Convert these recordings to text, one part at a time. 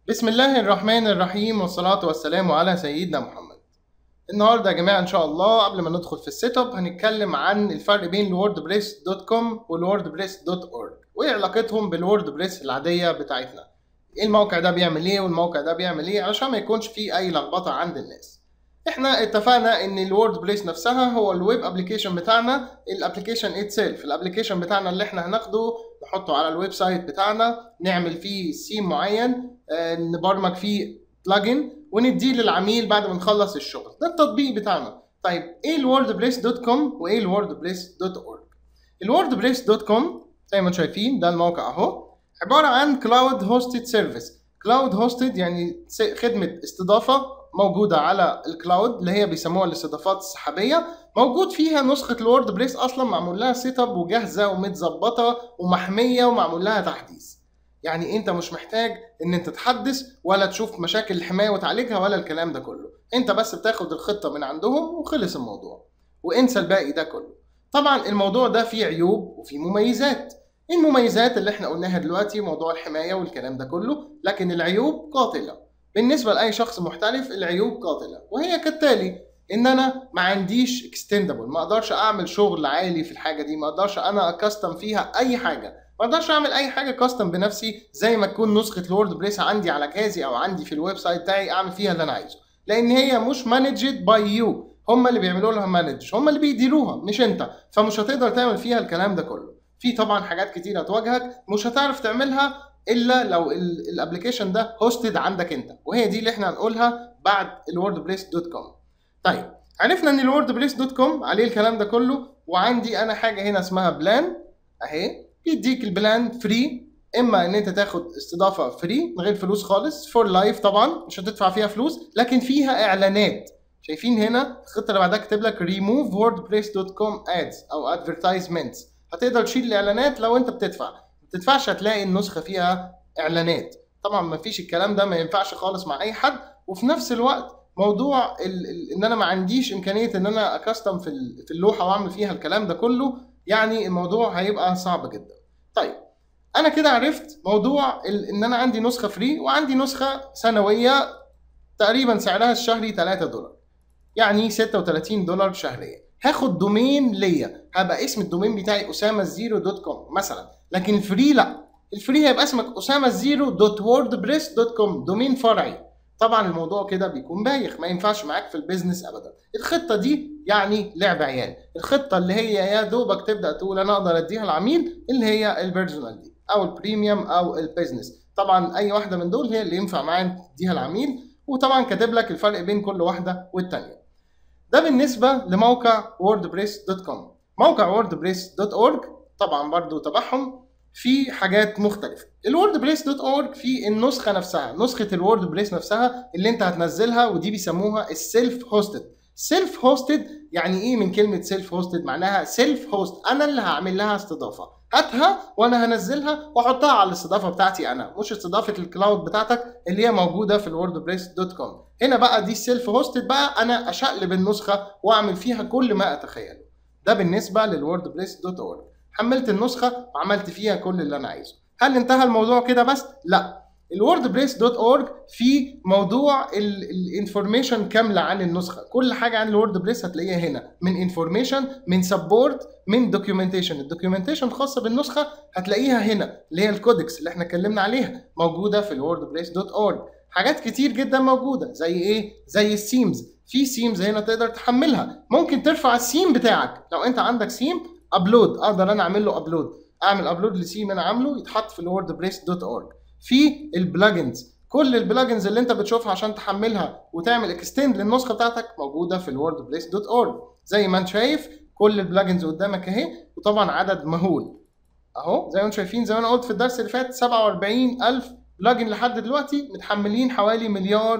بسم الله الرحمن الرحيم والصلاة والسلام على سيدنا محمد النهارده يا جماعة إن شاء الله قبل ما ندخل في السيت اب هنتكلم عن الفرق بين الووردبريس دوت كوم والووردبريس دوت اورج وإيه علاقتهم بالووردبريس العادية بتاعتنا إيه الموقع ده بيعمل إيه والموقع ده بيعمل إيه علشان ما يكونش فيه أي لخبطة عند الناس احنا اتفقنا ان الوورد بليس نفسها هو الويب ابلكيشن بتاعنا الابلكيشن اتسيلف الابلكيشن بتاعنا اللي احنا هناخده نحطه على الويب سايت بتاعنا نعمل فيه سيم معين آه، نبرمج فيه بلجن ونديه للعميل بعد ما نخلص الشغل ده التطبيق بتاعنا طيب ايه الوورد بليس دوت كوم وايه الوورد بليس دوت اورج الوورد بليس دوت كوم زي ما انتم شايفين ده الموقع اهو عباره عن كلاود هوستد سيرفيس كلاود هوستد يعني س- خدمه استضافه موجوده على الكلاود اللي هي بيسموها الاستضافات السحابيه موجود فيها نسخه الوورد بريس اصلا معمول لها سيت اب وجاهزه ومتظبطه ومحميه ومعمول لها تحديث يعني انت مش محتاج ان انت تحدث ولا تشوف مشاكل الحمايه وتعالجها ولا الكلام ده كله انت بس بتاخد الخطه من عندهم وخلص الموضوع وانسى الباقي ده كله طبعا الموضوع ده فيه عيوب وفيه مميزات المميزات اللي احنا قلناها دلوقتي موضوع الحمايه والكلام ده كله لكن العيوب قاتله بالنسبه لاي شخص محترف العيوب قاتله وهي كالتالي ان انا ما عنديش اكستندبل ما اقدرش اعمل شغل عالي في الحاجه دي ما اقدرش انا اكستم فيها اي حاجه ما اقدرش اعمل اي حاجه كاستم بنفسي زي ما تكون نسخه الوورد بريس عندي على جهازي او عندي في الويب سايت بتاعي اعمل فيها اللي انا عايزه لان هي مش مانجد باي يو هم اللي بيعملوا لها مانج هم اللي بيديروها مش انت فمش هتقدر تعمل فيها الكلام ده كله في طبعا حاجات كتير هتواجهك مش هتعرف تعملها الا لو الابلكيشن ده هوستد عندك انت وهي دي اللي احنا هنقولها بعد الوورد بريس دوت كوم طيب عرفنا ان الوورد بريس دوت كوم عليه الكلام ده كله وعندي انا حاجه هنا اسمها بلان اهي بيديك البلان فري اما ان انت تاخد استضافه فري من غير فلوس خالص فور لايف طبعا مش هتدفع فيها فلوس لكن فيها اعلانات شايفين هنا الخطه اللي بعدها كاتب لك ريموف ووردبريس دوت كوم ادز او ادفرتايزمنتس هتقدر تشيل الاعلانات لو انت بتدفع ما تدفعش هتلاقي النسخه فيها اعلانات طبعا ما فيش الكلام ده ما ينفعش خالص مع اي حد وفي نفس الوقت موضوع ال ال ان انا ما عنديش امكانيه ان انا اكستم في ال- في اللوحه واعمل فيها الكلام ده كله يعني الموضوع هيبقى صعب جدا طيب انا كده عرفت موضوع ال- ان انا عندي نسخه فري وعندي نسخه سنويه تقريبا سعرها الشهري 3 دولار يعني 36 دولار شهريا هاخد دومين ليا هبقى اسم الدومين بتاعي اسامه الزيرو دوت كوم مثلا لكن الفري لا الفري هيبقى اسمك اسامه الزيرو دوت ووردبريس دوت كوم دومين فرعي طبعا الموضوع كده بيكون بايخ ما ينفعش معاك في البيزنس ابدا الخطه دي يعني لعب عيال الخطه اللي هي يا دوبك تبدا تقول انا اقدر اديها العميل اللي هي البيرسونال دي او البريميوم او البيزنس طبعا اي واحده من دول هي اللي ينفع معاك تديها العميل وطبعا كاتب لك الفرق بين كل واحده والتانيه ده بالنسبه لموقع wordpress.com موقع wordpress.org طبعا برضو تبعهم في حاجات مختلفة الوردبريس.org في النسخة نفسها نسخة الوردبريس نفسها اللي انت هتنزلها ودي بيسموها السيلف هوستد سيلف هوستد يعني ايه من كلمة سيلف هوستد معناها سيلف هوست انا اللي هعمل لها استضافة هاتها وانا هنزلها واحطها على الاستضافة بتاعتي انا مش استضافة الكلاود بتاعتك اللي هي موجودة في الوردبريس دوت كوم هنا بقى دي السيلف هوستد بقى انا اشقلب النسخة واعمل فيها كل ما اتخيله ده بالنسبة للوردبريس دوت اورج حملت النسخة وعملت فيها كل اللي انا عايزه هل انتهى الموضوع كده بس لا الوردبريس دوت اورج في موضوع الانفورميشن كامله عن النسخه كل حاجه عن الوردبريس هتلاقيها هنا من انفورميشن من سبورت من دوكيومنتيشن الدوكيومنتيشن الخاصه بالنسخه هتلاقيها هنا اللي هي الكودكس اللي احنا اتكلمنا عليها موجوده في الوردبريس دوت اورج حاجات كتير جدا موجوده زي ايه زي السيمز في سيمز هنا تقدر تحملها ممكن ترفع السيم بتاعك لو انت عندك سيم ابلود اقدر انا اعمل له ابلود اعمل ابلود لسيم انا عامله يتحط في الوردبريس دوت اورج في البلجنز كل البلجنز اللي انت بتشوفها عشان تحملها وتعمل اكستند للنسخه بتاعتك موجوده في الوردبريس دوت اورج زي ما انت شايف كل البلجنز قدامك اهي وطبعا عدد مهول اهو زي ما انتم شايفين زي ما انا قلت في الدرس اللي فات 47000 بلجن لحد دلوقتي متحملين حوالي مليار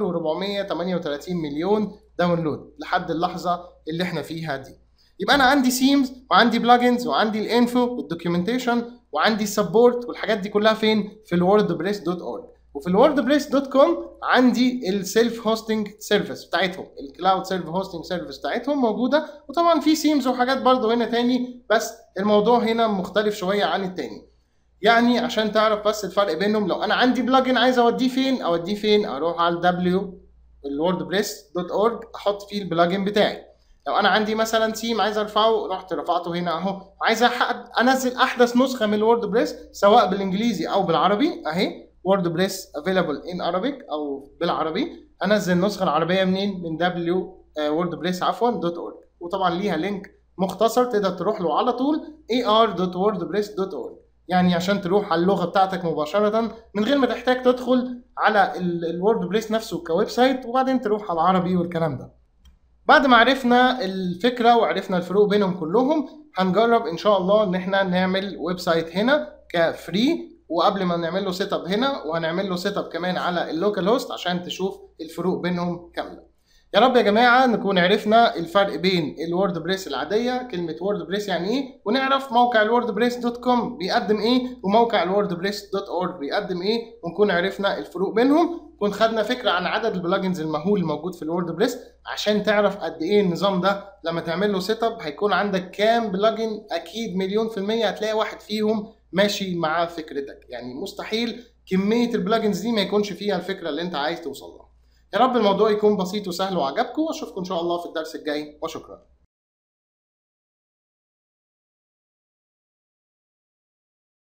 و438 مليون داونلود لحد اللحظه اللي احنا فيها دي يبقى انا عندي سيمز وعندي بلجنز وعندي الانفو والدوكيومنتيشن وعندي السبورت والحاجات دي كلها فين في الوردبريس دوت اورج وفي الوردبريس دوت كوم عندي السيلف هوستنج سيرفيس بتاعتهم الكلاود سيلف هوستنج سيرفيس بتاعتهم موجوده وطبعا في سيمز وحاجات برضه هنا تاني بس الموضوع هنا مختلف شويه عن التاني يعني عشان تعرف بس الفرق بينهم لو انا عندي بلجن عايز اوديه فين اوديه فين اروح على w الوردبريس دوت اورج احط فيه البلجن بتاعي لو انا عندي مثلا سيم عايز ارفعه رحت رفعته هنا اهو عايز أح- انزل احدث نسخه من الوردبريس سواء بالانجليزي او بالعربي اهي ووردبريس افيلابل ان Arabic او بالعربي انزل النسخه العربيه منين من w ووردبريس عفوا دوت اورج وطبعا ليها لينك مختصر تقدر تروح له على طول ar.wordpress.org يعني عشان تروح على اللغه بتاعتك مباشره من غير ما تحتاج تدخل على الووردبريس نفسه كويب سايت وبعدين تروح على العربي والكلام ده بعد ما عرفنا الفكره وعرفنا الفروق بينهم كلهم هنجرب ان شاء الله ان احنا نعمل ويب سايت هنا كفري وقبل ما نعمل له سيت اب هنا وهنعمل له سيت اب كمان على اللوكال هوست عشان تشوف الفروق بينهم كامله يا رب يا جماعه نكون عرفنا الفرق بين الورد بريس العاديه كلمه وورد بريس يعني ايه ونعرف موقع الورد بريس دوت كوم بيقدم ايه وموقع الورد بريس دوت اورج بيقدم ايه ونكون عرفنا الفروق بينهم نكون خدنا فكره عن عدد البلجنز المهول الموجود في الورد بريس عشان تعرف قد ايه النظام ده لما تعمل له سيت اب هيكون عندك كام بلجن اكيد مليون في الميه هتلاقي واحد فيهم ماشي مع فكرتك يعني مستحيل كميه البلجنز دي ما يكونش فيها الفكره اللي انت عايز توصل لها يا رب الموضوع يكون بسيط وسهل وعجبكم واشوفكم ان شاء الله في الدرس الجاي وشكرا